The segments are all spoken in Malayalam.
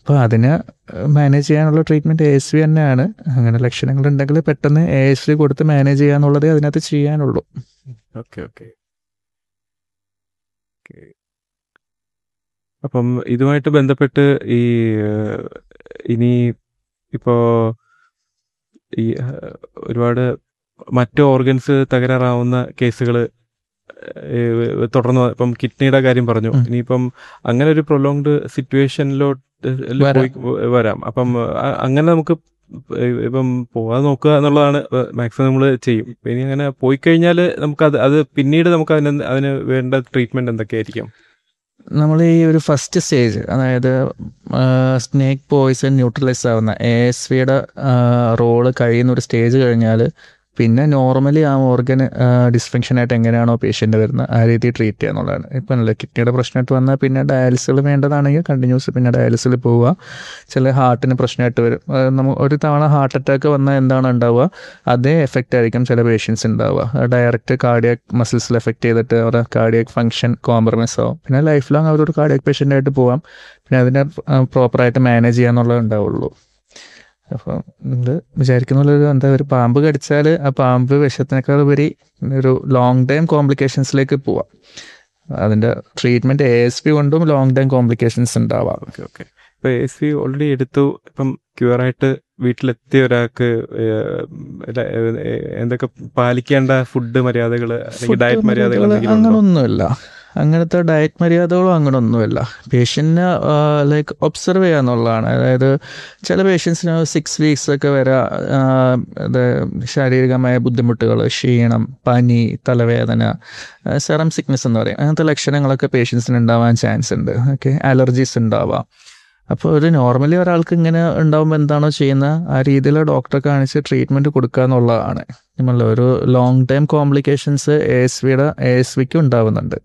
അപ്പോൾ അതിനെ മാനേജ് ചെയ്യാനുള്ള ട്രീറ്റ്മെൻറ്റ് എ എസ് വി തന്നെയാണ് അങ്ങനെ ലക്ഷണങ്ങൾ ഉണ്ടെങ്കിൽ പെട്ടെന്ന് എ എസ് വി കൊടുത്ത് മാനേജ് ചെയ്യാന്നുള്ളതേ അതിനകത്ത് ചെയ്യാനുള്ളൂ ഓക്കെ ഓക്കെ അപ്പം ഇതുമായിട്ട് ബന്ധപ്പെട്ട് ഈ ഏഹ്, ഇനി ഇപ്പോ ഈ ഏഹ്, ഒരുപാട് മറ്റ് ഓർഗൻസ് തകരാറാവുന്ന കേസുകൾ തുടർന്ന് വ- ഇപ്പം കിഡ്നിയുടെ കാര്യം പറഞ്ഞു ഉം. ഇനിയിപ്പം അങ്ങനെ ഒരു പ്രൊലോങ്ഡ് സിറ്റുവേഷനിലോട്ട് വരാം. പോയി വരാം അപ്പം അ- അങ്ങനെ നമുക്ക് ഇപ്പം പോവാതെ നോക്കുക എന്നുള്ളതാണ് മാക്സിമം നമ്മൾ ചെയ്യും ഇപ്പം ഇനി അങ്ങനെ പോയി കഴിഞ്ഞാൽ നമുക്ക് അത് അത് പിന്നീട് നമുക്ക് അതിന് അതിന് വേണ്ട ട്രീറ്റ്മെന്റ് എന്തൊക്കെയായിരിക്കും നമ്മൾ ഈ ഒരു ഫസ്റ്റ് സ്റ്റേജ് അതായത് സ്നേക്ക് പോയിസൺ ന്യൂട്രലൈസ് ആവുന്ന എ എസ് വിയുടെ റോള് കഴിയുന്ന ഒരു സ്റ്റേജ് കഴിഞ്ഞാൽ പിന്നെ നോർമലി ആ ഓർഗൻ ഡിസ്ഫങ്ഷൻ ആയിട്ട് എങ്ങനെയാണോ പേഷ്യൻ്റ് വരുന്നത് ആ രീതിയിൽ ട്രീറ്റ് ചെയ്യുക എന്നുള്ളതാണ് ഇപ്പം അല്ല കിഡ്നിയുടെ പ്രശ്നമായിട്ട് വന്നാൽ പിന്നെ ഡയാലിസിൽ വേണ്ടതാണെങ്കിൽ കണ്ടിന്യൂസ് പിന്നെ ഡയാലിസിൽ പോവുക ചില ഹാർട്ടിന് പ്രശ്നമായിട്ട് വരും അത് നമ്മ ഒരു തവണ ഹാർട്ട് അറ്റാക്ക് വന്നാൽ എന്താണ് ഉണ്ടാവുക അതേ എഫക്റ്റ് ആയിരിക്കും ചില പേഷ്യൻസ് ഉണ്ടാവുക ഡയറക്റ്റ് കാർഡിയാക് മസിൽസിൽ എഫക്റ്റ് ചെയ്തിട്ട് അവരുടെ കാർഡിയാക് ഫംഗ്ഷൻ കോംപ്രമൈസ് ആവും പിന്നെ ലൈഫ് ലോങ് അവരൊരു കാർഡിയാക് പേഷ്യൻ്റ് ആയിട്ട് പോവാം പിന്നെ അതിനെ പ്രോപ്പറായിട്ട് മാനേജ് ചെയ്യാന്നുള്ളത് ഉണ്ടാവുള്ളൂ അപ്പം നിങ്ങൾ വിചാരിക്കുന്ന പോലെ ഒരു എന്താ ഒരു പാമ്പ് കടിച്ചാൽ ആ പാമ്പ് വിഷത്തിനേക്കാൾ ഉപരി ഒരു ലോങ് ടൈം കോംപ്ലിക്കേഷൻസിലേക്ക് പോവാം അതിൻ്റെ ട്രീറ്റ്മെൻറ്റ് എ എസ് പി കൊണ്ടും ലോങ് ടൈം കോംപ്ലിക്കേഷൻസ് ഉണ്ടാവാം ഓക്കെ ഓക്കെ ഇപ്പൊ എ സി ഓൾറെഡി എടുത്തു ഇപ്പം ക്യൂർ ആയിട്ട് വീട്ടിലെത്തിയ ഒരാൾക്ക് ഏഹ്, ല- ഏഹ്, എന്തൊക്കെ പാലിക്കേണ്ട ഫുഡ് മര്യാദകൾ അല്ലെങ്കിൽ ഡയറ്റ് മര്യാദകൾ എന്തെങ്കിലും ഉണ്ടോ അങ്ങനൊന്നുമില്ല അങ്ങനത്തെ ഡയറ്റ് മര്യാദകളോ അങ്ങനൊന്നുമില്ല പേഷ്യൻറ്റിനെ ലൈക്ക് ഒബ്സർവ് ചെയ്യുക എന്നുള്ളതാണ് അതായത് ചില പേഷ്യൻസിന് സിക്സ് വീക്സ് ഒക്കെ വരെ ആ, ഇത് ശാരീരികമായ ബുദ്ധിമുട്ടുകൾ ക്ഷീണം പനി തലവേദന സെറം സിക്നസ് എന്ന് പറയും അങ്ങനത്തെ ലക്ഷണങ്ങളൊക്കെ പേഷ്യൻസിന് ഉണ്ടാവാൻ ചാൻസ് ഉണ്ട് ഓക്കെ അലർജീസ് ഉണ്ടാവാം അപ്പോൾ ഒരു നോർമലി ഒരാൾക്ക് ഇങ്ങനെ ഉണ്ടാവുമ്പോൾ എന്താണോ ചെയ്യുന്ന ആ രീതിയിൽ ഡോക്ടറെ കാണിച്ച് ട്രീറ്റ്മെൻറ്റ് കൊടുക്കുക എന്നുള്ളതാണ് നമ്മളെ ഒരു long time complications A S വിയുടെ എ എസ് വിക്ക് ഉണ്ടാവുന്നുണ്ട്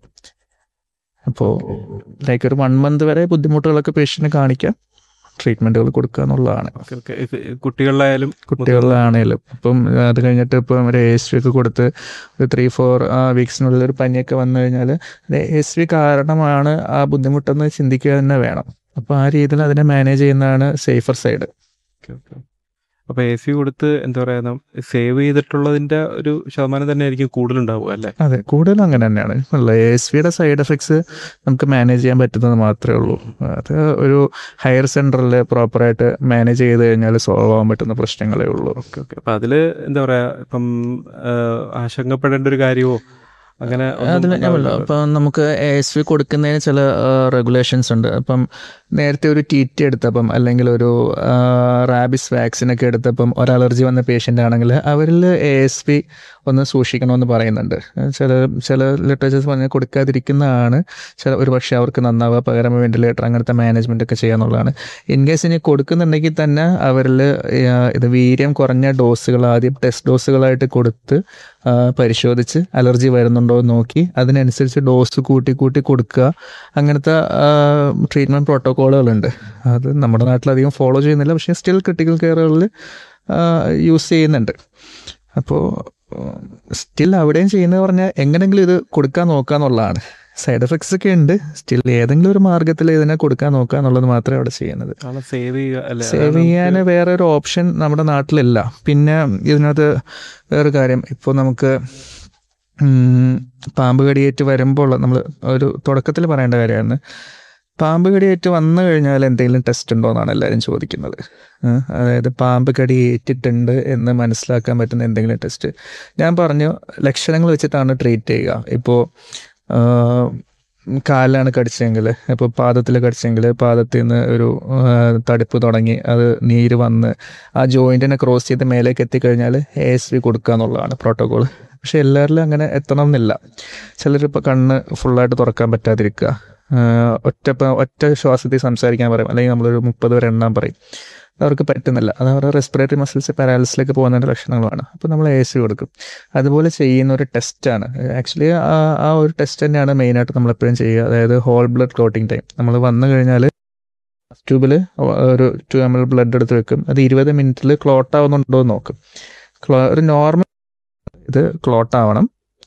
അപ്പോൾ ലൈക്ക് ഒരു വൺ മന്ത് വരെ ബുദ്ധിമുട്ടുകളൊക്കെ പേഷ്യൻറ്റിന് കാണിക്കാം ട്രീറ്റ്മെൻറ്റുകൾ കൊടുക്കുക എന്നുള്ളതാണ് ഓക്കെ ഓക്കെ ഇത് കുട്ടികളിലായാലും കുട്ടികളിലാണേലും ഇപ്പം അത് കഴിഞ്ഞിട്ട് ഇപ്പം ഒരു എസ് വി ഒക്കെ കൊടുത്ത് ഒരു ത്രീ ഫോർ വീക്സിനുള്ളിൽ ഒരു പനിയൊക്കെ വന്നു കഴിഞ്ഞാൽ എസ് വി കാരണമാണ് ആ ബുദ്ധിമുട്ടെന്ന് ചിന്തിക്കുക തന്നെ വേണം അപ്പോൾ ആ രീതിയിൽ അതിനെ മാനേജ് ചെയ്യുന്നതാണ് സേഫർ സൈഡ് ഓക്കെ ഓക്കെ അപ്പൊ എ സി കൊടുത്ത് എന്താ പറയാ സേവ് ചെയ്തിട്ടുള്ളതിന്റെ ഒരു ശതമാനം തന്നെ ആയിരിക്കും കൂടുതലുണ്ടാവുക അല്ലേ അതെ കൂടുതലും അങ്ങനെ തന്നെയാണ് അല്ല എസ് വിയുടെ സൈഡ് എഫക്ട്സ് നമുക്ക് മാനേജ് ചെയ്യാൻ പറ്റുന്നത് മാത്രമേ ഉള്ളൂ അത് ഒരു ഹയർ സെൻറ്ററിൽ പ്രോപ്പറായിട്ട് മാനേജ് ചെയ്ത് കഴിഞ്ഞാൽ സോൾവ് ആവാൻ പറ്റുന്ന പ്രശ്നങ്ങളേ ഉള്ളൂ ഓക്കെ ഓക്കെ അപ്പൊ അതില് എന്താ പറയാ ഇപ്പം ആ, ആശങ്കപ്പെടേണ്ട ഒരു കാര്യമോ അങ്ങനെ ഒന്നും അതിൽ ഞാൻ ഉണ്ടാവില്ല. ഇപ്പം നമുക്ക് എ എസ് വി കൊടുക്കുന്നതിന് ചില റെഗുലേഷൻസ് ഉണ്ട് അപ്പം നേരത്തെ ഒരു ടി ടി എടുത്തപ്പം അല്ലെങ്കിൽ ഒരു റാബിസ് വാക്സിനൊക്കെ എടുത്തപ്പം ഒരു അലർജി വന്ന പേഷ്യൻ്റ് ആണെങ്കിൽ അവരിൽ എ എസ് പി ഒന്ന് സൂക്ഷിക്കണമെന്ന് പറയുന്നുണ്ട് ചില ചില ലിറ്ററേച്ചേഴ്സ് പറഞ്ഞ് കൊടുക്കാതിരിക്കുന്നതാണ് ചില ഒരു പക്ഷേ അവർക്ക് നന്നാവുക പകരം വെന്റിലേറ്റർ അങ്ങനത്തെ മാനേജ്മെൻ്റ് ഒക്കെ ചെയ്യാന്നുള്ളതാണ് ഇൻ കേസ് ഇനി കൊടുക്കുന്നുണ്ടെങ്കിൽ തന്നെ അവരിൽ ഇത് വീര്യം കുറഞ്ഞ ഡോസുകൾ ആദ്യം ടെസ്റ്റ് ഡോസുകളായിട്ട് കൊടുത്ത് ആ, പരിശോധിച്ച് അലർജി വരുന്നുണ്ടോ എന്ന് നോക്കി അതിനനുസരിച്ച് ഡോസ് കൂട്ടി കൂട്ടി കൊടുക്കുക അങ്ങനത്തെ ട്രീറ്റ്മെൻറ്റ് പ്രോട്ടോക്കോളുകളുണ്ട് അത് നമ്മുടെ നാട്ടിൽ അധികം ഫോളോ ചെയ്യുന്നില്ല പക്ഷേ സ്റ്റിൽ ക്രിട്ടിക്കൽ കെയറുകളിൽ യൂസ് ചെയ്യുന്നുണ്ട് അപ്പോൾ സ്റ്റിൽ അവിടെയും ചെയ്യുന്നത് പറഞ്ഞാൽ എങ്ങനെയെങ്കിലും ഇത് കൊടുക്കാൻ നോക്കുക എന്നുള്ളതാണ് സൈഡ് എഫക്ട്സ് ഒക്കെ ഉണ്ട് സ്റ്റിൽ ഏതെങ്കിലും ഒരു മാർഗത്തിൽ ഇതിനെ കൊടുക്കാൻ നോക്കുക എന്നുള്ളത് മാത്രമേ അവിടെ ചെയ്യുന്നത് കാരണം സേവ് ചെയ്യുക അല്ലെ സേവ് ചെയ്യാൻ വേറെ ഒരു ഓപ്ഷൻ നമ്മുടെ നാട്ടിലില്ല പിന്നെ ഇതിനകത്ത് വേറൊരു കാര്യം ഇപ്പോൾ നമുക്ക് ഉം, പാമ്പ് കടിയേറ്റ് വരുമ്പോൾ നമ്മൾ ഒരു തുടക്കത്തിൽ പറയേണ്ട കാര്യമാണ് പാമ്പ് കടിയേറ്റ് വന്നു കഴിഞ്ഞാൽ എന്തെങ്കിലും ടെസ്റ്റ് ഉണ്ടോ എന്നാണ് എല്ലാവരും ചോദിക്കുന്നത് ഏഹ് അതായത് പാമ്പ് കടി ഏറ്റിട്ടുണ്ട് എന്ന് മനസ്സിലാക്കാൻ പറ്റുന്ന എന്തെങ്കിലും ടെസ്റ്റ് ഞാൻ പറഞ്ഞു ലക്ഷണങ്ങൾ വെച്ചിട്ടാണ് ട്രീറ്റ് ചെയ്യുക ഇപ്പോൾ കാലിലാണ് കടിച്ചെങ്കിൽ ഇപ്പോൾ പാദത്തിൽ കടിച്ചെങ്കിൽ പാദത്തിൽ നിന്ന് ഒരു ആ, തടിപ്പ് തുടങ്ങി അത് നീര് വന്ന് ആ ജോയിൻറ്റിനെ ക്രോസ് ചെയ്ത് മേലേക്ക് എത്തിക്കഴിഞ്ഞാൽ എ എസ് വി കൊടുക്കുക എന്നുള്ളതാണ് പ്രോട്ടോകോൾ പക്ഷെ എല്ലാവരിലും അങ്ങനെ എത്തണം എന്നില്ല ചിലരിപ്പോൾ കണ്ണ് ഫുള്ളായിട്ട് തുറക്കാൻ പറ്റാതിരിക്കുക ആ, ഒറ്റ പ- ഒറ്റ ശ്വാസത്തിൽ സംസാരിക്കാൻ പറയും അല്ലെങ്കിൽ നമ്മളൊരു മുപ്പത് വരെ എണ്ണാൻ പറയും അവർക്ക് പറ്റുന്നില്ല അത് അവരുടെ റെസ്പിറേറ്ററി മസിൽസ് പാരാലിസിലേക്ക് പോകുന്നതിൻ്റെ ലക്ഷണങ്ങളാണ് അപ്പോൾ നമ്മൾ എ സി കൊടുക്കും അതുപോലെ ചെയ്യുന്ന ഒരു ടെസ്റ്റാണ് ആക്ച്വലി ആ ആ ഒരു ടെസ്റ്റ് തന്നെയാണ് മെയിനായിട്ട് നമ്മൾ എപ്പോഴും ചെയ്യുക അതായത് ഹോൾ ബ്ലഡ് ക്ലോട്ടിങ് ടൈം നമ്മൾ വന്നു കഴിഞ്ഞാൽ ട്യൂബിൽ ഒരു ടു എം എൽ ബ്ലഡ് എടുത്ത് വെക്കും അത് ഇരുപത് മിനിറ്റിൽ ക്ലോട്ട് ആവുന്നുണ്ടോ എന്ന് നോക്കും ക്ലോ ഒരു നോർമൽ ഇത് ക്ലോട്ട് ആവണം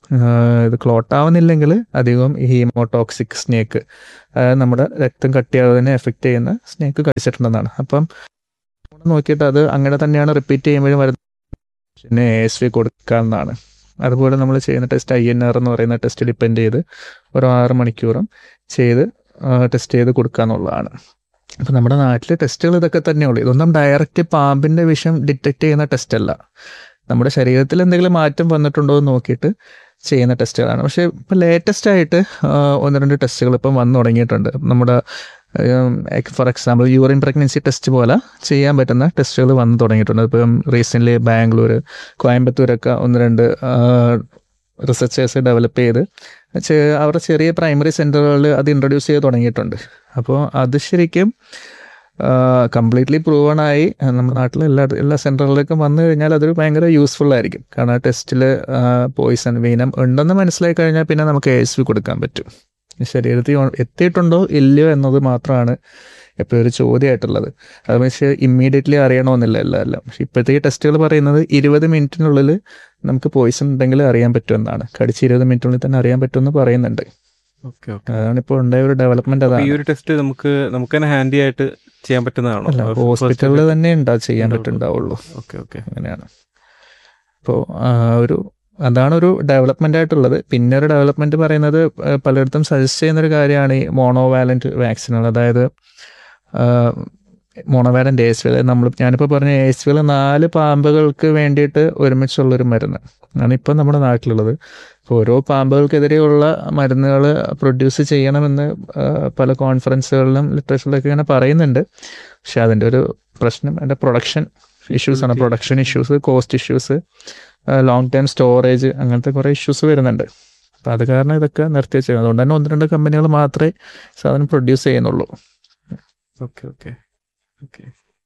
ഇത് ക്ലോട്ട് ആവുന്നില്ലെങ്കിൽ അധികം ഹീമോടോക്സിക് സ്നേക്ക് നമ്മുടെ രക്തം കട്ടിയാവുന്നതിനെ എഫക്റ്റ് ചെയ്യുന്ന സ്നേക്ക് കടിച്ചിട്ടുണ്ടെന്നാണ് അപ്പം നോക്കിയിട്ട് അത് അങ്ങനെ തന്നെയാണ് റിപ്പീറ്റ് ചെയ്യുമ്പോഴും വരുന്നത് പിന്നെ എ എസ് വി കൊടുക്കാവുന്നതാണ് അതുപോലെ നമ്മൾ ചെയ്യുന്ന ടെസ്റ്റ് ഐ എൻ ആർ എന്ന് പറയുന്ന ടെസ്റ്റ് ഡിപ്പെൻഡ് ചെയ്ത് ഒരു ആറ് മണിക്കൂറും ചെയ്ത് ടെസ്റ്റ് ചെയ്ത് കൊടുക്കാന്നുള്ളതാണ് അപ്പം നമ്മുടെ നാട്ടിൽ ടെസ്റ്റുകൾ ഇതൊക്കെ തന്നെയുള്ളൂ ഇതൊന്നും ഡയറക്റ്റ് പാമ്പിൻ്റെ വിഷം ഡിറ്റക്ട് ചെയ്യുന്ന ടെസ്റ്റ് അല്ല നമ്മുടെ ശരീരത്തിൽ എന്തെങ്കിലും മാറ്റം വന്നിട്ടുണ്ടോ എന്ന് നോക്കിയിട്ട് ചെയ്യുന്ന ടെസ്റ്റുകളാണ് പക്ഷേ ഇപ്പം ലേറ്റസ്റ്റ് ആയിട്ട് ഒന്ന് രണ്ട് ടെസ്റ്റുകൾ ഇപ്പം വന്നു തുടങ്ങിയിട്ടുണ്ട് നമ്മുടെ for example urine pregnancy test പോലെ ചെയ്യാൻ പറ്റുന്ന ടെസ്റ്റുകൾ വന്നു തുടങ്ങിയിട്ടുണ്ട് ഇപ്പം റീസെൻ്റ്ലി ബാംഗ്ലൂർ കോയമ്പത്തൂരൊക്കെ ഒന്ന് രണ്ട് റിസർച്ചേഴ്സ് ഡെവലപ്പ് ചെയ്ത് അവരുടെ ചെറിയ പ്രൈമറി സെൻറ്ററുകളിൽ അത് ഇൻട്രൊഡ്യൂസ് ചെയ്ത് തുടങ്ങിയിട്ടുണ്ട് അപ്പോൾ അത് ശരിക്കും കംപ്ലീറ്റ്ലി പ്രൂവൺ ആയി നമ്മുടെ നാട്ടിൽ എല്ലാ എല്ലാ സെൻറ്ററുകളിലേക്കും വന്നു കഴിഞ്ഞാൽ അതൊരു ഭയങ്കര യൂസ്ഫുൾ ആയിരിക്കും കാരണം ആ ടെസ്റ്റിൽ പോയിസൺ വീനം ഉണ്ടെന്ന് മനസ്സിലാക്കി കഴിഞ്ഞാൽ പിന്നെ നമുക്ക് എ എസ് വി കൊടുക്കാൻ പറ്റും ശരീരത്തിൽ എത്തിയിട്ടുണ്ടോ ഇല്ലയോ എന്നത് മാത്രമാണ് എപ്പോഴും ഒരു ചോദ്യമായിട്ടുള്ളത് അത് പക്ഷേ ഇമ്മീഡിയറ്റ്ലി അറിയണമെന്നില്ല എല്ലാം എല്ലാം പക്ഷെ ഇപ്പോഴത്തെ ഈ ടെസ്റ്റുകൾ പറയുന്നത് ഇരുപത് മിനിറ്റിനുള്ളിൽ നമുക്ക് പോയിസൺ ഉണ്ടെങ്കിൽ അറിയാൻ പറ്റുമെന്നാണ് കടിച്ച് ഇരുപത് മിനിറ്റിനുള്ളിൽ തന്നെ അറിയാൻ പറ്റുമെന്ന് പറയുന്നുണ്ട് ഓക്കെ ഓക്കെ അതാണ് ഇപ്പോൾ ഉണ്ടായ ഒരു ഡെവലപ്മെന്റ് ഈ അതാണ് ഒരു ടെസ്റ്റ് നമുക്ക് നമുക്ക് തന്നെ ഹാൻഡി ആയിട്ട് ചെയ്യാൻ പറ്റുന്നതാണോ അല്ല ഹോസ്പിറ്റലിൽ തന്നെ ഉണ്ടാ ചെയ്യാൻ പറ്റുണ്ടാവുള്ളൂ ഓക്കെ ഓക്കെ അങ്ങനെയാണ് അപ്പോൾ ഒരു അതാണ് ഒരു ഡെവലപ്മെന്റ് ആയിട്ടുള്ളത് പിന്നെ ഒരു ഡെവലപ്മെന്റ് പറയുന്നത് പ- പലയിടത്തും സജസ്റ്റ് ചെയ്യുന്ന ഒരു കാര്യമാണ് ഈ മോണോവാലന്റ് വാക്സിനുകൾ അതായത് മോണോവാലന്റ് എ എസ് വി അതായത് നമ്മൾ ഞാനിപ്പോൾ പറഞ്ഞ എ എസ് വിയിൽ നാല് പാമ്പുകൾക്ക് വേണ്ടിയിട്ട് ഒരുമിച്ചുള്ളൊരു മരുന്ന് ആണ് ഇപ്പം നമ്മുടെ നാട്ടിലുള്ളത് അപ്പോൾ ഓരോ പാമ്പുകൾക്കെതിരെയുള്ള മരുന്നുകൾ പ്രൊഡ്യൂസ് ചെയ്യണമെന്ന് ആ, പല കോൺഫറൻസുകളിലും ലിറ്ററേച്ചറിലൊക്കെ ഇങ്ങനെ പറയുന്നുണ്ട് പക്ഷെ അതിൻ്റെ ഒരു പ്രശ്നം അതിൻ്റെ പ്രൊഡക്ഷൻ ഇഷ്യൂസ് ആണ് production issues cost issues long time storage അങ്ങനത്തെ കുറേ ഇഷ്യൂസ് വരുന്നുണ്ട് അപ്പം അത് കാരണം ഇതൊക്കെ നിർത്തി വെച്ചത് അതുകൊണ്ട് തന്നെ ഒന്ന് രണ്ട് കമ്പനികൾ മാത്രമേ സാധനം പ്രൊഡ്യൂസ് ചെയ്യുന്നുള്ളൂ ഓക്കെ ഓക്കെ ഓക്കെ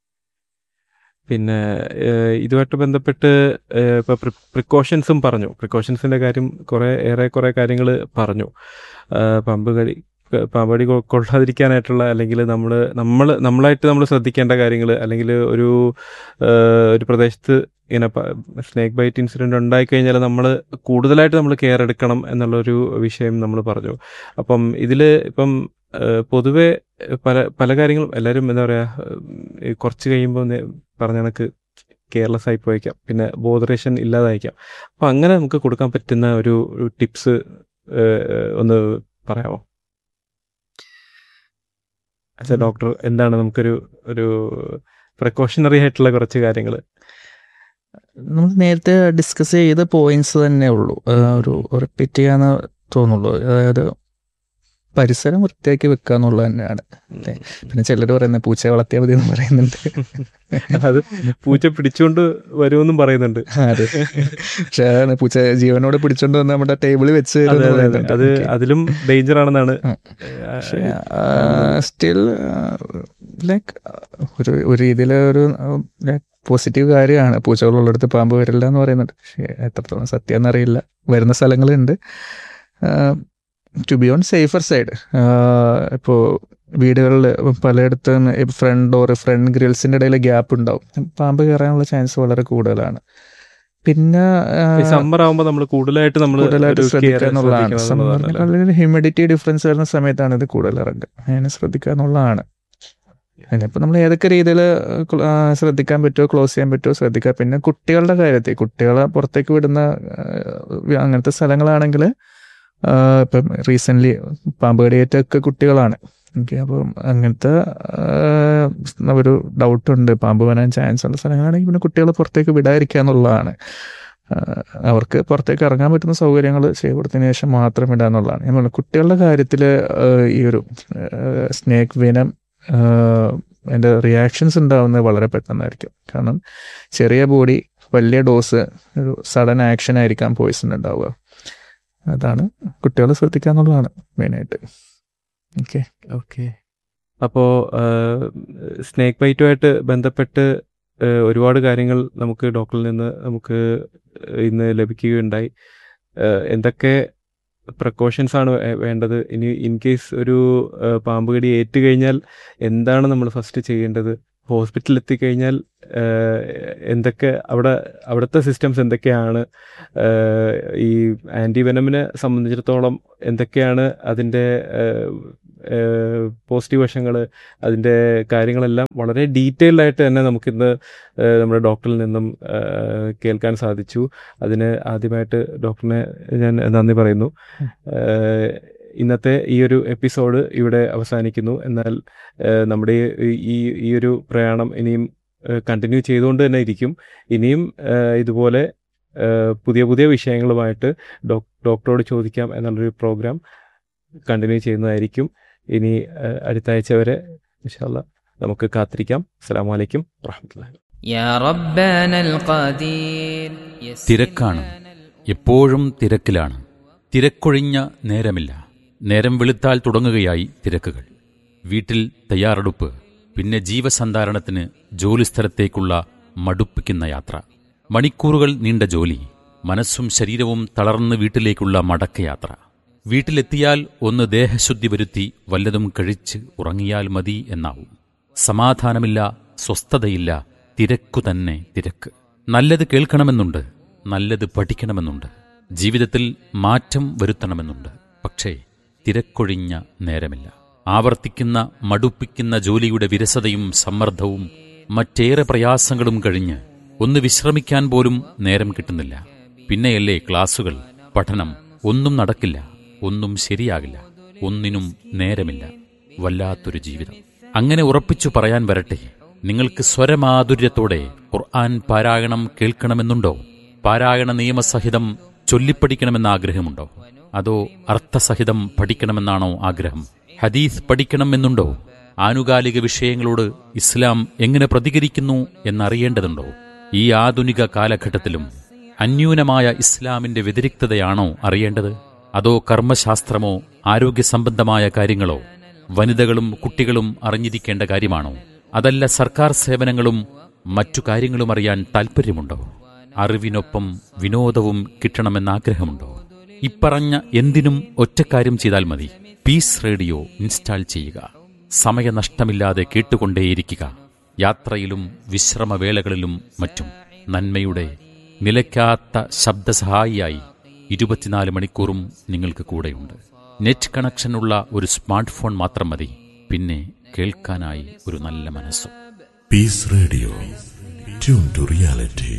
പിന്നെ ഏഹ്, ഇതുമായിട്ട് ബന്ധപ്പെട്ട് ഏഹ്, ഇപ്പൊ പ്രിക്കോഷൻസും പറഞ്ഞു പ്രിക്കോഷൻസിന്റെ കാര്യം കുറെ ഏറെ കുറെ കാര്യങ്ങൾ പറഞ്ഞു ആഹ്, പമ്പ് കടി പാമ്പ് കടി കൊ- കൊള്ളാതിരിക്കാനായിട്ടുള്ള അല്ലെങ്കിൽ നമ്മൾ നമ്മൾ നമ്മളായിട്ട് നമ്മൾ ശ്രദ്ധിക്കേണ്ട കാര്യങ്ങൾ അല്ലെങ്കിൽ ഒരു ഏഹ്, ഒരു പ്രദേശത്ത് ഇങ്ങനെ സ്നേക്ക് ബൈറ്റ് ഇൻസിഡന്റ് ഉണ്ടായിക്കഴിഞ്ഞാൽ നമ്മൾ കൂടുതലായിട്ട് നമ്മൾ കെയർ എടുക്കണം എന്നുള്ളൊരു വിഷയം നമ്മൾ പറഞ്ഞു അപ്പം ഇതിൽ ഇപ്പം ഏഹ്, പൊതുവെ പല പല കാര്യങ്ങളും എല്ലാവരും എന്താ പറയുക കുറച്ച് കഴിയുമ്പോൾ നേ- പറഞ്ഞ കണക്ക് കെയർലെസ് ആയി പോയേക്കാം പിന്നെ ബോധറേഷൻ ഇല്ലാതായിരിക്കാം അപ്പം അങ്ങനെ നമുക്ക് കൊടുക്കാൻ പറ്റുന്ന ഒരു ടിപ്സ് ഒന്ന് പറയാമോ ആസ് എ ഡോക്ടർ എന്താണ് നമുക്കൊരു ഒരു പ്രിക്കോഷണറി ആയിട്ടുള്ള കുറച്ച് കാര്യങ്ങൾ നമ്മൾ നേരത്തെ ഡിസ്കസ് ചെയ്ത പോയിന്റ്സ് തന്നെ ഉള്ളൂ ആ, ഒരു റിപ്പീറ്റ് ചെയ്യാന്ന് തോന്നുള്ളൂ അതായത് പരിസരം വൃത്തിയാക്കി വെക്കുക എന്നുള്ളത് തന്നെയാണ് അല്ലേ? പിന്നെ ചിലർ പറയുന്നത് പൂച്ചയെ വളർത്തിയാൽ മതി എന്ന് പറയുന്നുണ്ട് അത് പൂച്ച പിടിച്ചുകൊണ്ട് വരുമെന്നും പറയുന്നുണ്ട് അതെ പക്ഷെ അതാണ് പൂച്ച ജീവനോട് പിടിച്ചോണ്ട് വന്ന് നമ്മുടെ ടേബിളിൽ വെച്ച് തരും അതെ എന്ന് അതെ അതെ പറയുന്നുണ്ട്. അത് Okay. അതിലും ഡേഞ്ചർ ആണെന്നാണ് ആ. പക്ഷേ സ്റ്റിൽ ലൈക്ക് ഒരു ഒരു രീതിയിൽ ഒരു പോസിറ്റീവ് കാര്യമാണ് പൂച്ചകളുള്ളിടത്ത് പാമ്പ് വരില്ല എന്ന് പറയുന്നുണ്ട് പക്ഷേ എത്രത്തോളം സത്യം എന്നറിയില്ല വരുന്ന സ്ഥലങ്ങളുണ്ട് to be on safer side ഇപ്പോൾ വീടുകളിൽ പലയിടത്തും ഫ്രണ്ട് ഡോർ ഫ്രണ്ട് ഗ്രിൽസിൻ്റെ ഇടയിൽ ഗ്യാപ്പ് ഉണ്ടാവും പാമ്പ് കയറാനുള്ള ചാൻസ് വളരെ കൂടുതലാണ് പിന്നെ ആ, സമ്മർ ആകുമ്പോൾ നമ്മൾ കൂടുതലായിട്ട് നമ്മൾ കൂടുതലായിട്ട് ശ്രദ്ധിക്കുക എന്നുള്ളതാണ് സമ്മറിനേക്കാളും ഹ്യൂമിഡിറ്റി ഡിഫറൻസ് വരുന്ന സമയത്താണ് ഇത് കൂടുതൽ ഇറങ്ങുക അതിനെ ശ്രദ്ധിക്കുക എന്നുള്ളതാണ് അതിനിപ്പോൾ നമ്മൾ ഏതൊക്കെ രീതിയിൽ ശ്രദ്ധിക്കാൻ പറ്റുമോ ക്ലോസ് ചെയ്യാൻ പറ്റുമോ ശ്രദ്ധിക്കുക പിന്നെ കുട്ടികളുടെ കാര്യത്തിൽ കുട്ടികളെ പുറത്തേക്ക് വിടുന്ന ആ, അങ്ങനത്തെ സ്ഥലങ്ങളാണെങ്കിൽ ഇപ്പം റീസെൻ്റ്ലി പാമ്പ് കടിയേറ്റൊക്കെ കുട്ടികളാണ് ഓക്കെ അപ്പം അങ്ങനത്തെ ആ, ഒരു ഡൗട്ടുണ്ട് പാമ്പ് വരാൻ ചാൻസ് ഉള്ള സ്ഥലങ്ങളാണെങ്കിൽ പിന്നെ കുട്ടികളെ പുറത്തേക്ക് വിടാതിരിക്കുക എന്നുള്ളതാണ് ആ, അവർക്ക് പുറത്തേക്ക് ഇറങ്ങാൻ പറ്റുന്ന സൗകര്യങ്ങൾ ചെയ്ത് കൊടുത്തതിന് ശേഷം മാത്രം വിടുക എന്നുള്ളതാണ് ഞാൻ പറഞ്ഞു കുട്ടികളുടെ കാര്യത്തിൽ ഈ ഒരു സ്നേക്ക് വിനം അതിൻ്റെ റിയാക്ഷൻസ് ഉണ്ടാവുന്നത് വളരെ പെട്ടെന്നായിരിക്കും കാരണം ചെറിയ ബോഡി വലിയ ഡോസ് ഒരു സഡൻ ആക്ഷൻ ആയിരിക്കാം പോയിസൺ ഉണ്ടാവുക അതാണ് കുട്ടികളെ ശ്രദ്ധിക്കുക എന്നുള്ളതാണ് മെയിനായിട്ട് ഓക്കെ ഓക്കെ അപ്പോൾ സ്നേക്ക് ബൈറ്റുമായിട്ട് ബന്ധപ്പെട്ട് ഏഹ്, ഒരുപാട് കാര്യങ്ങൾ നമുക്ക് ഡോക്ടറിൽ നിന്ന് നമുക്ക് ഇന്ന് ലഭിക്കുകയുണ്ടായി ഏഹ്, എന്തൊക്കെ പ്രിക്കോഷൻസ് ആണ് വേ- വേണ്ടത് ഇനി ഇൻ കേസ് ഒരു ഏഹ്, പാമ്പ് കടി ഏറ്റു കഴിഞ്ഞാൽ എന്താണ് നമ്മൾ ഫസ്റ്റ് ചെയ്യേണ്ടത് ഹോസ്പിറ്റലിൽ എത്തിക്കഴിഞ്ഞാൽ ഏഹ്, എന്തൊക്കെ അവിടെ അവിടുത്തെ സിസ്റ്റംസ് എന്തൊക്കെയാണ് ഏഹ്, ഈ ആൻറ്റി വെനമിനെ സംബന്ധിച്ചിടത്തോളം എന്തൊക്കെയാണ് അതിൻ്റെ പോസിറ്റീവ് വശങ്ങൾ അതിൻ്റെ കാര്യങ്ങളെല്ലാം വളരെ ഡീറ്റെയിൽഡ് ആയിട്ട് തന്നെ നമുക്കിന്ന് ഏഹ്, നമ്മുടെ ഡോക്ടറിൽ നിന്നും ഏഹ്, കേൾക്കാൻ സാധിച്ചു അതിന് ആദ്യമായിട്ട് ഡോക്ടറിനെ ഞാൻ നന്ദി പറയുന്നു ഏഹ്, ഇന്നത്തെ ഈ ഒരു എപ്പിസോഡ് ഇവിടെ അവസാനിക്കുന്നു എന്നാൽ ഏഹ്, നമ്മുടെ ഈ- ഈ ഈ ഒരു പ്രയാണം ഇനിയും കണ്ടിന്യൂ ചെയ്തുകൊണ്ട് തന്നെ ഇരിക്കും ഇനിയും ഏഹ്, ഇതുപോലെ ഏഹ്, പുതിയ പുതിയ വിഷയങ്ങളുമായിട്ട് ഡോക് ഡോക്ടറോട് ചോദിക്കാം എന്നുള്ളൊരു പ്രോഗ്രാം കണ്ടിന്യൂ ചെയ്യുന്നതായിരിക്കും ഇനി ഏഹ്, അടുത്ത ആഴ്ച വരെ ഇൻഷാല്ല നമുക്ക് കാത്തിരിക്കാം അസ്സാം വലൈക്കും വാഹമത്തുള്ള يا ربنا القدير يسر തിരക്കാണ് എപ്പോഴും തിരക്കിലാണ് തിരക്കൊഴിഞ്ഞ നേരമില്ല നേരം വെളുത്താൽ തുടങ്ങുകയായി തിരക്കുകൾ വീട്ടിൽ തയ്യാറെടുപ്പ് പിന്നെ ജീവസന്ധാരണത്തിന് ജോലിസ്ഥലത്തേക്കുള്ള മടുപ്പിക്കുന്ന യാത്ര മണിക്കൂറുകൾ നീണ്ട ജോലി മനസ്സും ശരീരവും തളർന്ന് വീട്ടിലേക്കുള്ള മടക്കയാത്ര വീട്ടിലെത്തിയാൽ ഒന്ന് ദേഹശുദ്ധി വരുത്തി വല്ലതും കഴിച്ച് ഉറങ്ങിയാൽ മതി എന്നാവും സമാധാനമില്ല സ്വസ്ഥതയില്ല തിരക്കു തന്നെ തിരക്ക് നല്ലത് കേൾക്കണമെന്നുണ്ട് നല്ലത് പഠിക്കണമെന്നുണ്ട് ജീവിതത്തിൽ മാറ്റം വരുത്തണമെന്നുണ്ട് പക്ഷേ തിരക്കൊഴിഞ്ഞ നേരമില്ല ആവർത്തിക്കുന്ന മടുപ്പിക്കുന്ന ജോലിയുടെ വിരസതയും സമ്മർദ്ദവും മറ്റേറെ പ്രയാസങ്ങളും കഴിഞ്ഞ് ഒന്ന് വിശ്രമിക്കാൻ പോലും നേരം കിട്ടുന്നില്ല പിന്നെയല്ലേ ക്ലാസുകൾ പഠനം ഒന്നും നടക്കില്ല ഒന്നും ശരിയാകില്ല ഒന്നിനും നേരമില്ല വല്ലാത്തൊരു ജീവിതം അങ്ങനെ ഉറപ്പിച്ചു പറയാൻ വരട്ടെ നിങ്ങൾക്ക് സ്വരമാധുര്യത്തോടെ ഖുർആൻ പാരായണം കേൾക്കണമെന്നുണ്ടോ പാരായണ നിയമസഹിതം ചൊല്ലിപ്പഠിക്കണമെന്ന ആഗ്രഹമുണ്ടോ അതോ അർത്ഥസഹിതം പഠിക്കണമെന്നാണോ ആഗ്രഹം ഹദീസ് പഠിക്കണമെന്നുണ്ടോ ആനുകാലിക വിഷയങ്ങളോട് ഇസ്ലാം എങ്ങനെ പ്രതികരിക്കുന്നു എന്നറിയേണ്ടതുണ്ടോ ഈ ആധുനിക കാലഘട്ടത്തിലും അന്യൂനമായ ഇസ്ലാമിന്റെ വ്യതിരിക്തതയാണോ അറിയേണ്ടത് അതോ കർമ്മശാസ്ത്രമോ ആരോഗ്യ സംബന്ധമായ കാര്യങ്ങളോ വനിതകളും കുട്ടികളും അറിഞ്ഞിരിക്കേണ്ട കാര്യമാണോ അതല്ല സർക്കാർ സേവനങ്ങളും മറ്റു കാര്യങ്ങളും അറിയാൻ താൽപ്പര്യമുണ്ടോ അറിവിനൊപ്പം വിനോദവും കിട്ടണമെന്ന ആഗ്രഹമുണ്ടോ ഇപ്പറഞ്ഞ എന്തിനും ഒറ്റക്കാര്യം ചെയ്താൽ മതി പീസ് റേഡിയോ ഇൻസ്റ്റാൾ ചെയ്യുക സമയനഷ്ടമില്ലാതെ കേട്ടുകൊണ്ടേയിരിക്കുക യാത്രയിലും വിശ്രമവേളകളിലും മറ്റും നന്മയുടെ നിലയ്ക്കാത്ത ശബ്ദസഹായിയായി ഇരുപത്തിനാല് മണിക്കൂറും നിങ്ങൾക്ക് കൂടെയുണ്ട് നെറ്റ് കണക്ഷനുള്ള ഒരു സ്മാർട്ട് ഫോൺ മാത്രം മതി പിന്നെ കേൾക്കാനായി ഒരു നല്ല മനസ്സും Peace Radio. Tune to reality.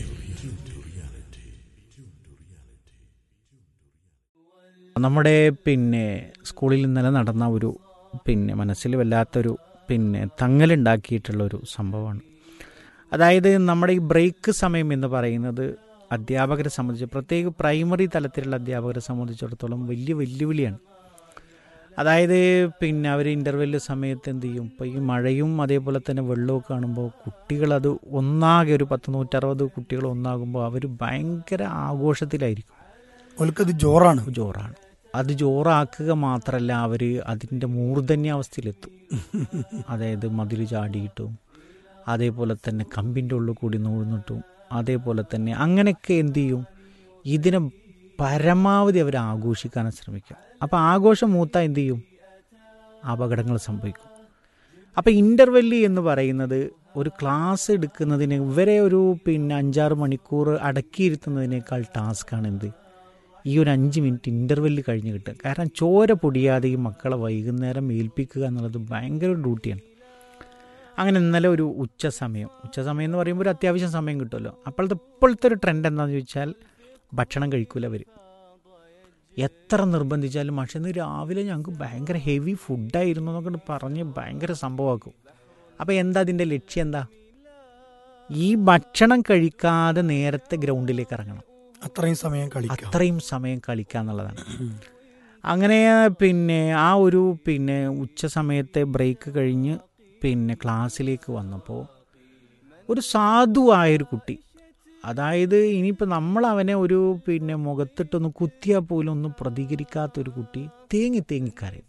നമ്മുടെ പിന്നെ സ്കൂളിൽ ഇന്നലെ നടന്ന ഒരു പിന്നെ മനസ്സിൽ വല്ലാത്തൊരു പിന്നെ തങ്ങലുണ്ടാക്കിയിട്ടുള്ള ഒരു സംഭവമാണ് അതായത് നമ്മുടെ ഈ ബ്രേക്ക് സമയം എന്ന് പറയുന്നത് അധ്യാപകരെ സംബന്ധിച്ച് പ്രത്യേക പ്രൈമറി തലത്തിലുള്ള അധ്യാപകരെ സംബന്ധിച്ചിടത്തോളം വലിയ വെല്ലുവിളിയാണ് അതായത് പിന്നെ അവർ ഇൻ്റർവെല്ല് സമയത്ത് എന്ത് ചെയ്യും ഇപ്പോൾ ഈ മഴയും അതേപോലെ തന്നെ വെള്ളവും കാണുമ്പോൾ കുട്ടികളത് ഒന്നാകെ ഒരു പത്ത് നൂറ്ററുപത് കുട്ടികൾ ഒന്നാകുമ്പോൾ അവർ ഭയങ്കര ആഘോഷത്തിലായിരിക്കും ഓൽക്കത് ജോറാണ് ജോറാണ് അത് ജോറാക്കുക മാത്രമല്ല അവർ അതിൻ്റെ മൂർധന്യാവസ്ഥയിലെത്തും അതായത് മതിൽ ചാടിയിട്ടും അതേപോലെ തന്നെ കമ്പിൻ്റെ ഉള്ളിൽ കൂടി നൂഴ്ന്നിട്ടും അതേപോലെ തന്നെ അങ്ങനെയൊക്കെ എന്ത് ചെയ്യും ഇതിനെ പരമാവധി അവർ ആഘോഷിക്കാൻ ശ്രമിക്കും അപ്പോൾ ആഘോഷം മൂത്ത എന്ത് ചെയ്യും അപകടങ്ങൾ സംഭവിക്കും അപ്പോൾ ഇൻ്റർവെല്ലി എന്ന് പറയുന്നത് ഒരു ക്ലാസ് എടുക്കുന്നതിന് ഇവരെ ഒരു പിന്നെ അഞ്ചാറ് മണിക്കൂർ അടക്കിയിരുത്തുന്നതിനേക്കാൾ ടാസ്ക്കാണ് എന്ത് ഈ ഒരു അഞ്ച് മിനിറ്റ് ഇൻ്റർവെല്ല് കഴിഞ്ഞ് കിട്ടുക കാരണം ചോര പൊടിയാതെ ഈ മക്കളെ വൈകുന്നേരം ഏൽപ്പിക്കുക എന്നുള്ളത് ഭയങ്കര ഡ്യൂട്ടിയാണ് അങ്ങനെ ഇന്നലെ ഒരു ഉച്ച സമയം ഉച്ച സമയം എന്ന് പറയുമ്പോൾ ഒരു അത്യാവശ്യം സമയം കിട്ടുമല്ലോ അപ്പോഴത്തെ ഇപ്പോഴത്തെ ഒരു ട്രെൻഡ് എന്താണെന്ന് ചോദിച്ചാൽ ഭക്ഷണം കഴിക്കൂല അവർ എത്ര നിർബന്ധിച്ചാലും പക്ഷേ ഇന്ന് രാവിലെ ഞങ്ങൾക്ക് ഭയങ്കര ഹെവി ഫുഡായിരുന്നു എന്നൊക്കെ പറഞ്ഞ് ഭയങ്കര സംഭവമാക്കും അപ്പോൾ എന്താ അതിൻ്റെ ലക്ഷ്യം എന്താ ഈ ഭക്ഷണം കഴിക്കാതെ നേരത്തെ ഗ്രൗണ്ടിലേക്ക് ഇറങ്ങണം അത്രയും സമയം കളിക്കാം അത്രയും സമയം കളിക്കുക എന്നുള്ളതാണ് അങ്ങനെ പിന്നെ ആ ഒരു പിന്നെ ഉച്ച സമയത്തെ ബ്രേക്ക് കഴിഞ്ഞ് പിന്നെ ക്ലാസ്സിലേക്ക് വന്നപ്പോൾ ഒരു സാധുവായൊരു കുട്ടി അതായത് ഇനിയിപ്പോൾ നമ്മൾ അവനെ ഒരു പിന്നെ മുഖത്തിട്ടൊന്ന് കുത്തിയാൽ പോലും ഒന്നും പ്രതികരിക്കാത്തൊരു കുട്ടി തേങ്ങി തേങ്ങി കരയും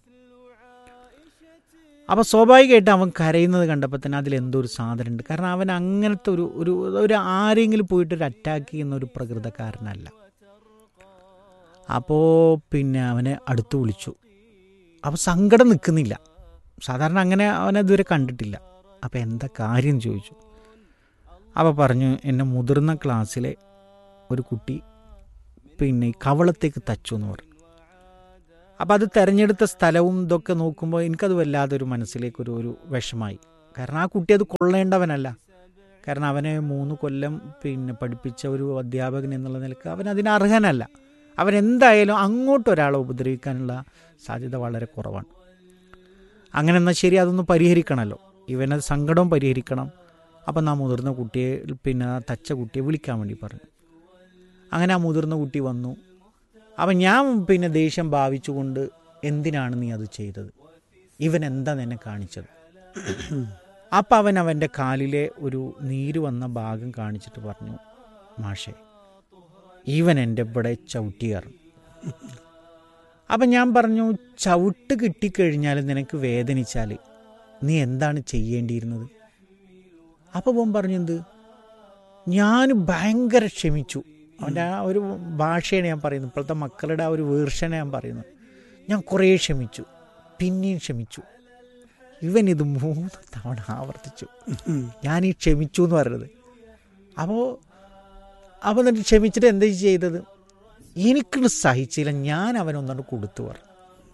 അപ്പോൾ സ്വാഭാവികമായിട്ട് അവൻ കരയുന്നത് കണ്ടപ്പോൾ തന്നെ അതിലെന്തോ ഒരു സാധനം ഉണ്ട് കാരണം അവൻ അങ്ങനത്തെ ഒരു ഒരു ഒരു ആരെങ്കിലും പോയിട്ട് ഒരു അറ്റാക്ക് ചെയ്യുന്ന ഒരു പ്രകൃതക്കാരനല്ല അപ്പോൾ പിന്നെ അവനെ അടുത്ത് വിളിച്ചു അപ്പോൾ സങ്കടം നിൽക്കുന്നില്ല സാധാരണ അങ്ങനെ അവനെ ഇതുവരെ കണ്ടിട്ടില്ല അപ്പോൾ എന്താ കാര്യം എന്ന് ചോദിച്ചു അപ്പോൾ പറഞ്ഞു എന്നെ മുതിർന്ന ക്ലാസ്സിലെ ഒരു കുട്ടി പിന്നെ ഈ കവളത്തേക്ക് തച്ചു എന്ന് പറഞ്ഞു അപ്പോൾ അത് തിരഞ്ഞെടുത്ത സ്ഥലവും ഇതൊക്കെ നോക്കുമ്പോൾ എനിക്കത് വല്ലാതൊരു മനസ്സിലേക്കൊരു ഒരു വിഷമായി കാരണം ആ കുട്ടി അത് കൊള്ളേണ്ടവനല്ല കാരണം അവനെ മൂന്ന് കൊല്ലം പിന്നെ പഠിപ്പിച്ച ഒരു അധ്യാപകൻ എന്നുള്ള നിലക്ക് അവൻ അതിന് അർഹനല്ല അവൻ എന്തായാലും അങ്ങോട്ട് ഒരാളെ ഉപദ്രവിക്കാനുള്ള സാധ്യത വളരെ കുറവാണ് അങ്ങനെ എന്നാൽ ശരി അതൊന്ന് പരിഹരിക്കണമല്ലോ ഇവനെ സങ്കടവും പരിഹരിക്കണം അപ്പം നാ മുതിർന്ന കുട്ടിയെ പിന്നെ ആ തച്ച കുട്ടിയെ വിളിക്കാൻ വേണ്ടി പറഞ്ഞു അങ്ങനെ ആ മുതിർന്ന കുട്ടി വന്നു അപ്പം ഞാൻ പിന്നെ ദേഷ്യം ഭാവിച്ചുകൊണ്ട് എന്തിനാണ് നീ അത് ചെയ്തത് ഇവൻ എന്താ നിന്നെ കാണിച്ചത് അപ്പം അവൻ അവൻ്റെ കാലിലെ ഒരു നീര് വന്ന ഭാഗം കാണിച്ചിട്ട് പറഞ്ഞു മാഷേ ഇവൻ എൻ്റെ ഇവിടെ ചവിട്ടിയാറും അപ്പം ഞാൻ പറഞ്ഞു ചവിട്ട് കിട്ടിക്കഴിഞ്ഞാൽ നിനക്ക് വേദനിച്ചാൽ നീ എന്താണ് ചെയ്യേണ്ടിയിരുന്നത് അപ്പോൾ അവൻ പറഞ്ഞെന്ത് ഞാൻ ഭയങ്കര ക്ഷമിച്ചു അവൻ്റെ ആ ഒരു ഭാഷയാണ് ഞാൻ പറയുന്നത് ഇപ്പോഴത്തെ മക്കളുടെ ആ ഒരു വേർഷനെ ഞാൻ പറയുന്നത് ഞാൻ കുറേ ക്ഷമിച്ചു പിന്നെയും ക്ഷമിച്ചു ഇവൻ ഇത് മൂന്ന് തവണ ആവർത്തിച്ചു ഞാൻ ഈ ക്ഷമിച്ചു എന്ന് പറയുന്നത് അപ്പോൾ അപ്പോൾ എന്നിട്ട് ക്ഷമിച്ചിട്ട് എന്താ ചെയ്തത് എനിക്കിത് സഹിച്ചില്ല ഞാൻ അവനൊന്നുകൊണ്ട് കൊടുത്തു പറഞ്ഞു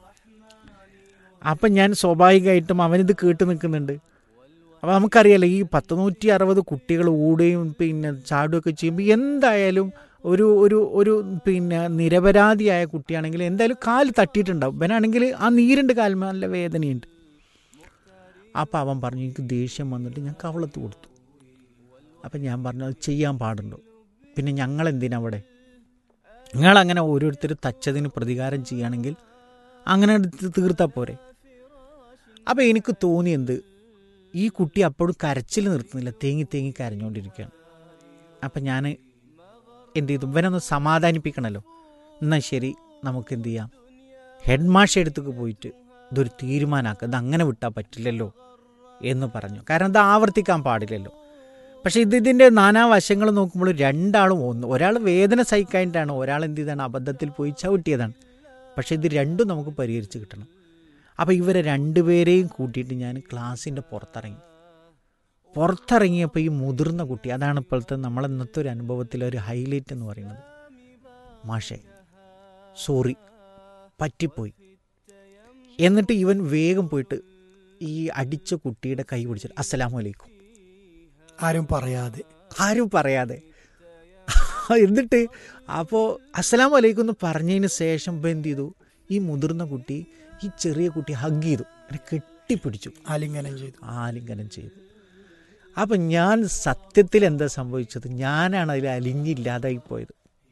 അപ്പം ഞാൻ സ്വാഭാവികമായിട്ടും അവനിത് കേട്ട് നിൽക്കുന്നുണ്ട് അപ്പോൾ നമുക്കറിയാലോ ഈ പത്ത് നൂറ്റി അറുപത് കുട്ടികൾ ഓടുകയും പിന്നെ ചാടുകയൊക്കെ ചെയ്യുമ്പോൾ എന്തായാലും ഒരു ഒരു ഒരു പിന്നെ നിരപരാധിയായ കുട്ടിയാണെങ്കിൽ എന്തായാലും കാല് തട്ടിയിട്ടുണ്ടാവും ഇവനാണെങ്കിൽ ആ നീരുണ്ട് കാലിന് നല്ല വേദനയുണ്ട് അപ്പോൾ അവൻ പറഞ്ഞു എനിക്ക് ദേഷ്യം വന്നിട്ട് ഞാൻ കവളത്ത് കൊടുത്തു അപ്പം ഞാൻ പറഞ്ഞു അത് ചെയ്യാൻ പാടുണ്ടോ പിന്നെ ഞങ്ങൾ എന്തിനാ അവിടെ നിങ്ങളങ്ങനെ ഓരോരുത്തർ തച്ചതിന് പ്രതികാരം ചെയ്യുകയാണെങ്കിൽ അങ്ങനെ എടുത്ത് തീർത്താൽ പോരെ അപ്പോൾ എനിക്ക് തോന്നിയെന്ത് ഈ കുട്ടി അപ്പോഴും കരച്ചിൽ നിർത്തുന്നില്ല തേങ്ങി തേങ്ങി കരഞ്ഞുകൊണ്ടിരിക്കുകയാണ് അപ്പം ഞാൻ എന്ത് ചെയ്തു ഇവനൊന്ന് സമാധാനിപ്പിക്കണമല്ലോ എന്നാൽ ശരി നമുക്ക് എന്ത് ചെയ്യാം ഹെഡ് മാഷ് അടുത്തേക്ക് പോയിട്ട് ഇതൊരു തീരുമാനമാക്കുക ഇത് അങ്ങനെ വിട്ടാൽ പറ്റില്ലല്ലോ എന്ന് പറഞ്ഞു കാരണം ഇത് ആവർത്തിക്കാൻ പാടില്ലല്ലോ പക്ഷേ ഇത് ഇതിൻ്റെ നാനാവശങ്ങൾ നോക്കുമ്പോൾ രണ്ടാളും ഒന്ന് ഒരാൾ വേദന സഹിക്കാനായിട്ടാണ് ഒരാൾ എന്ത് ചെയ്താണ് അബദ്ധത്തിൽ പോയി ചവിട്ടിയതാണ് പക്ഷേ ഇത് രണ്ടും നമുക്ക് പരിഹരിച്ച് കിട്ടണം അപ്പോൾ ഇവരെ രണ്ടുപേരെയും കൂട്ടിയിട്ട് ഞാൻ ക്ലാസ്സിൻ്റെ പുറത്തിറങ്ങി പുറത്തിറങ്ങിയപ്പോൾ ഈ മുതിർന്ന കുട്ടി അതാണ് ഇപ്പോഴത്തെ നമ്മൾ ഇന്നത്തെ ഒരു അനുഭവത്തിലെ ഒരു ഹൈലൈറ്റ് എന്ന് പറയുന്നത് മാഷേ സോറി പറ്റിപ്പോയി എന്നിട്ട് ഇവൻ വേഗം പോയിട്ട് ഈ അടിച്ച കുട്ടിയുടെ കൈ പിടിച്ചിട്ട് അസ്സലാമു അലൈക്കും ആരും പറയാതെ ആരും പറയാതെ എന്നിട്ട് അപ്പോൾ അസ്സലാമു അലൈക്കും എന്ന് പറഞ്ഞതിന് ശേഷം ഇപ്പം എന്ത് ചെയ്തു ഈ മുതിർന്ന കുട്ടി ഈ ചെറിയ കുട്ടി ഹഗ് ചെയ്തു എന്നെ കെട്ടിപ്പിടിച്ചു ആലിംഗനം ചെയ്തു ആലിംഗനം ചെയ്തു അപ്പം ഞാൻ സത്യത്തിൽ എന്താ സംഭവിച്ചത് ഞാനാണ് അതിൽ അലിഞ്ഞില്ലാതായി പോയത്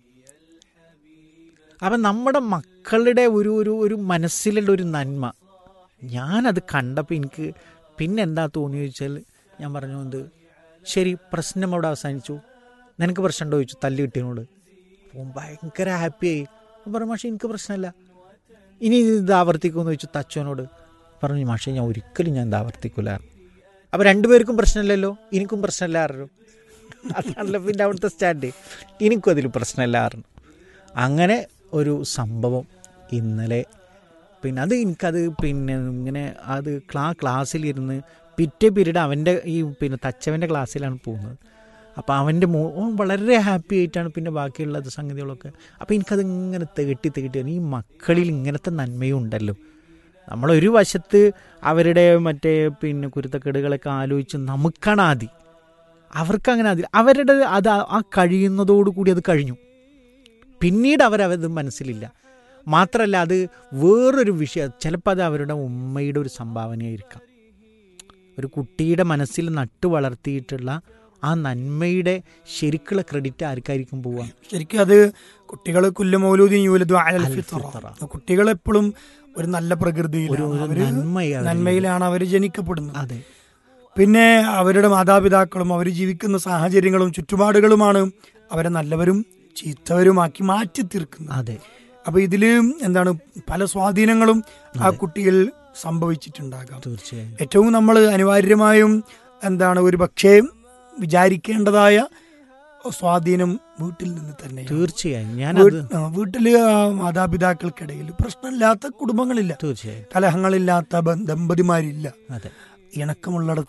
അപ്പം നമ്മുടെ മക്കളുടെ ഒരു ഒരു ഒരു മനസ്സിലുള്ള ഒരു നന്മ ഞാനത് കണ്ടപ്പോൾ എനിക്ക് പിന്നെ എന്താ തോന്നി ചോദിച്ചാൽ ഞാൻ പറഞ്ഞു എന്ത് ശരി പ്രശ്നം അവിടെ അവസാനിച്ചു നിനക്ക് പ്രശ്നമുണ്ടോ ചോദിച്ചു തല്ലി കിട്ടിയതിനോട് അപ്പം ഭയങ്കര ഹാപ്പിയായി ഞാൻ പറഞ്ഞു മാഷെ എനിക്ക് പ്രശ്നമില്ല ഇനി ഇത് ആവർത്തിക്കുമെന്ന് ചോദിച്ചു തച്ചോനോട് പറഞ്ഞു മാഷെ ഞാൻ ഒരിക്കലും ഞാൻ ഇത് ആവർത്തിക്കില്ല അപ്പോൾ രണ്ടുപേർക്കും പ്രശ്നമില്ലല്ലോ എനിക്കും പ്രശ്നമില്ലാറല്ലോ അതാണല്ലോ പിന്നെ അവിടുത്തെ സ്റ്റാൻഡ് എനിക്കും അതിൽ പ്രശ്നമില്ലാറുണ്ട് അങ്ങനെ ഒരു സംഭവം ഇന്നലെ പിന്നെ അത് എനിക്കത് പിന്നെ ഇങ്ങനെ അത് ക്ലാ ക്ലാസ്സിലിരുന്ന് പിറ്റേ പീരീഡ് അവൻ്റെ ഈ പിന്നെ തച്ചവൻ്റെ ക്ലാസ്സിലാണ് പോകുന്നത് അപ്പോൾ അവൻ്റെ മോ ഓൻ വളരെ ഹാപ്പി ആയിട്ടാണ് പിന്നെ ബാക്കിയുള്ള സംഗതികളൊക്കെ അപ്പോൾ എനിക്കത് ഇങ്ങനെ തികട്ടി തികട്ടി വന്നു. ഈ മക്കളിൽ ഇങ്ങനത്തെ നന്മയും ഉണ്ടല്ലോ നമ്മളൊരു വശത്ത് അവരുടെ മറ്റേ പിന്നെ കുരുത്തക്കേടുകളൊക്കെ ആലോചിച്ച് നമുക്കാണ് ആദി അവർക്കങ്ങനെ ആദി അവരുടെ അത് ആ- ആ കഴിയുന്നതോടുകൂടി അത് കഴിഞ്ഞു പിന്നീട് അവരത് മനസ്സിലില്ല മാത്രമല്ല അത് വേറൊരു വിഷയം ചിലപ്പോൾ അത് അവരുടെ ഉമ്മയുടെ ഒരു സംഭാവനയായിരിക്കാം ഒരു കുട്ടിയുടെ മനസ്സിൽ നട്ടു വളർത്തിയിട്ടുള്ള ആ നന്മയുടെ ശരിക്കുള്ള ക്രെഡിറ്റ് ആർക്കായിരിക്കും പോവുക ശരിക്കും അത് കുട്ടികൾ കുല്ലുമൗലൂദീൻ യൂലദു അലൽ അൽ ഫിത്ര ഫിത്ര. കുട്ടികൾ എപ്പോഴും ഒരു നല്ല ഒരു പ്രകൃതിയിലാണ് ഒരു അവര് നന്മയാണ് നന്മയിലാണ് അവർ ജനിക്കപ്പെടുന്നത് അതെ പിന്നെ അവരുടെ മാതാപിതാക്കളും അവർ ജീവിക്കുന്ന സാഹചര്യങ്ങളും ചുറ്റുപാടുകളുമാണ് അവരെ നല്ലവരും ചീത്തവരുമാക്കി മാറ്റി തീർക്കുന്നത് അതെ അപ്പൊ ഇതില് എന്താണ് പല സ്വാധീനങ്ങളും ആ കുട്ടിയിൽ സംഭവിച്ചിട്ടുണ്ടാകാം തീർച്ചയായും ഏറ്റവും നമ്മൾ അനിവാര്യമായും എന്താണ് ഒരു പക്ഷേ വിചാരിക്കേണ്ടതായ സ്വാധീനം വീട്ടിൽ നിന്ന് തന്നെ തീർച്ചയായും ഞാനത് വീട്ടില് ആ മാതാപിതാക്കൾക്കിടയിൽ പ്രശ്നമില്ലാത്ത കുടുംബങ്ങളില്ല തീർച്ചയായും കലഹങ്ങളില്ലാത്ത ബ- ദമ്പതിമാരില്ല അതെ ഇണക്കമുള്ളിടത്ത്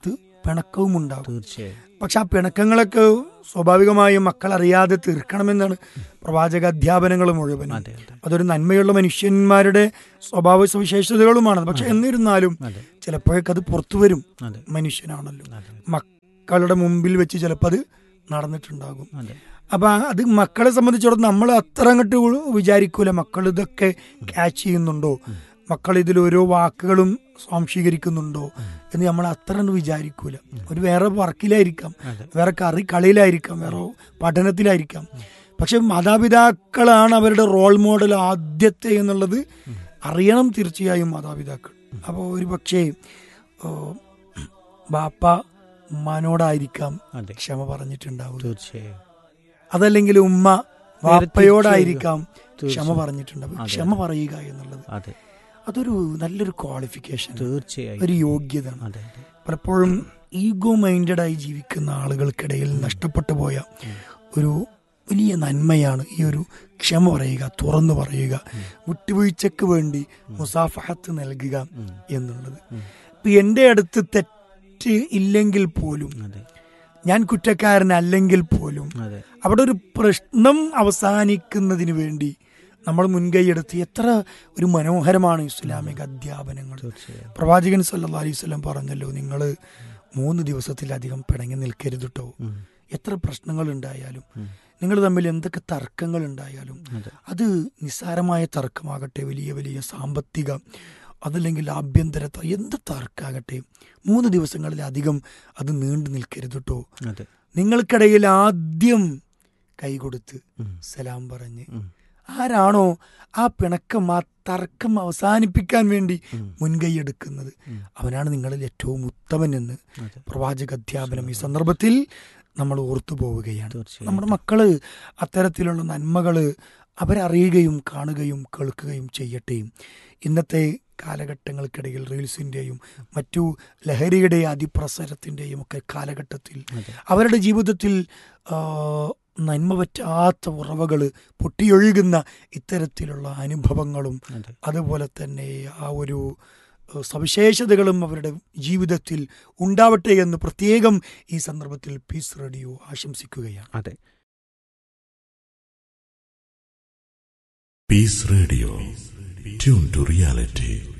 പിണക്കവും ഉണ്ടാകും തീർച്ചയായും പക്ഷെ ആ പിണക്കങ്ങളൊക്കെ സ്വാഭാവികമായും മക്കൾ അറിയാതെ തീർക്കണമെന്നാണ് പ്രവാചക അധ്യാപനങ്ങൾ മുഴുവനും അതെ അതെ അതൊരു നന്മയുള്ള മനുഷ്യന്മാരുടെ സ്വഭാവ സവിശേഷതകളുമാണ് പക്ഷെ എന്നിരുന്നാലും അതെ ചിലപ്പോഴൊക്കെ അത് പുറത്തു വരും അതെ മനുഷ്യനാണല്ലോ അതെ മക്കളുടെ മുമ്പിൽ വെച്ച് ചിലപ്പോൾ അത് നടന്നിട്ടുണ്ടാകും അതെ അപ്പൊ അത് മക്കളെ സംബന്ധിച്ചിടത്തോളം നമ്മൾ അത്ര അങ്ങോട്ട് വിചാരിക്കൂല മക്കൾ ഇതൊക്കെ ക്യാച്ച് ചെയ്യുന്നുണ്ടോ മക്കൾ ഇതിൽ ഓരോ വാക്കുകളും സ്വാംശീകരിക്കുന്നുണ്ടോ എന്ന് നമ്മൾ അത്ര അങ്ങട് വിചാരിക്കൂല ഒരു വേറെ വർക്കിലായിരിക്കാം അതെ. വേറെ കറി കളിയിലായിരിക്കാം വേറെ പഠനത്തിലായിരിക്കാം പക്ഷെ മാതാപിതാക്കളാണ് അവരുടെ റോൾ മോഡൽ ആദ്യത്തെ എന്നുള്ളത് അറിയണം തീർച്ചയായും മാതാപിതാക്കൾ അപ്പോൾ ഒരു പക്ഷേ ഓ, ബാപ്പ ഉമ്മാനോടായിരിക്കാം അതെ ക്ഷമ പറഞ്ഞിട്ടുണ്ടാവുക തീർച്ചയായും അതല്ലെങ്കിൽ ഉമ്മ വാപ്പയോടായിരിക്കാം ക്ഷമ തീർച്ചയായും. പറഞ്ഞിട്ടുണ്ടാവും അതെ. ക്ഷമ പറയുക എന്നുള്ളത് അതെ അതൊരു നല്ലൊരു ക്വാളിഫിക്കേഷൻ തീർച്ചയായും ഒരു യോഗ്യതയാണ് അതെ അതെ പലപ്പോഴും ഈഗോ മൈൻഡഡ് ആയി ജീവിക്കുന്ന ആളുകൾക്കിടയിൽ നഷ്ടപ്പെട്ടു പോയ ഒരു വലിയ നന്മയാണ് ഈ ഒരു ക്ഷമ പറയുക തുറന്നു പറയുക വിട്ടുവീഴ്ചക്ക് വേണ്ടി മുസാഫഹത്ത് നൽകുക എന്നുള്ളത് ഇപ്പൊ എൻ്റെ അടുത്ത് തെറ്റ് ഇല്ലെങ്കിൽ പോലും അതെ ഞാൻ കുറ്റക്കാരനല്ലെങ്കിൽ പോലും അതെ അവിടെ ഒരു പ്രശ്നം അവസാനിക്കുന്നതിന് വേണ്ടി നമ്മൾ മുൻകൈയെടുത്ത് എത്ര ഒരു മനോഹരമാണ് ഇസ്ലാമിക അധ്യാപനങ്ങൾ തീർച്ചയായും പ്രവാചകൻ സല്ലല്ലാഹു അലൈഹി വസല്ലം പറഞ്ഞല്ലോ നിങ്ങൾ മൂന്ന് ദിവസത്തിലധികം പിണങ്ങി നിൽക്കരുത് കേട്ടോ ഉം. എത്ര പ്രശ്നങ്ങൾ ഉണ്ടായാലും ഉം. നിങ്ങൾ തമ്മിൽ എന്തൊക്കെ തർക്കങ്ങൾ ഉണ്ടായാലും അതെ അത് നിസ്സാരമായ തർക്കമാകട്ടെ വലിയ വലിയ സാമ്പത്തിക അതല്ലെങ്കിൽ ആഭ്യന്തര ത- എന്ത് തർക്കാകട്ടെ മൂന്ന് ദിവസങ്ങളിലധികം അത് നീണ്ടു നിൽക്കരുത് കേട്ടോ അതെ നിങ്ങൾക്കിടയിൽ ആദ്യം കൈകൊടുത്ത് ഉം. സലാം പറഞ്ഞ് ഉം. ആരാണോ ആ പിണക്കം ആ തർക്കം അവസാനിപ്പിക്കാൻ വേണ്ടി ഉം. മുൻകൈയെടുക്കുന്നത് ഉം. അവനാണ് നിങ്ങളിൽ ഏറ്റവും ഉത്തമൻ എന്ന് അതെ പ്രവാചക അധ്യാപനം ഈ സന്ദർഭത്തിൽ നമ്മൾ ഓർത്തു പോവുകയാണ് തീർച്ചയായും നമ്മുടെ മക്കള് അത്തരത്തിലുള്ള നന്മകള് അവരറിയുകയും കാണുകയും കേൾക്കുകയും ചെയ്യട്ടെ ഇന്നത്തെ കാലഘട്ടങ്ങൾക്കിടയിൽ റീൽസിൻ്റെയും മറ്റു ലഹരിയുടെ അതിപ്രസരത്തിൻ്റെയും ഒക്കെ കാലഘട്ടത്തിൽ അതെ അവരുടെ ജീവിതത്തിൽ ആ, നന്മ പറ്റാത്ത ഉറവകൾ പൊട്ടിയൊഴുകുന്ന ഇത്തരത്തിലുള്ള അനുഭവങ്ങളും അതെ അതുപോലെ തന്നെ ആ ഒരു ഏഹ്, സവിശേഷതകളും അവരുടെ ജീവിതത്തിൽ ഉണ്ടാവട്ടെ എന്ന് പ്രത്യേകം ഈ സന്ദർഭത്തിൽ പീസ് റേഡിയോ ആശംസിക്കുകയാണ് അതെ Peace Radio. Tune to reality.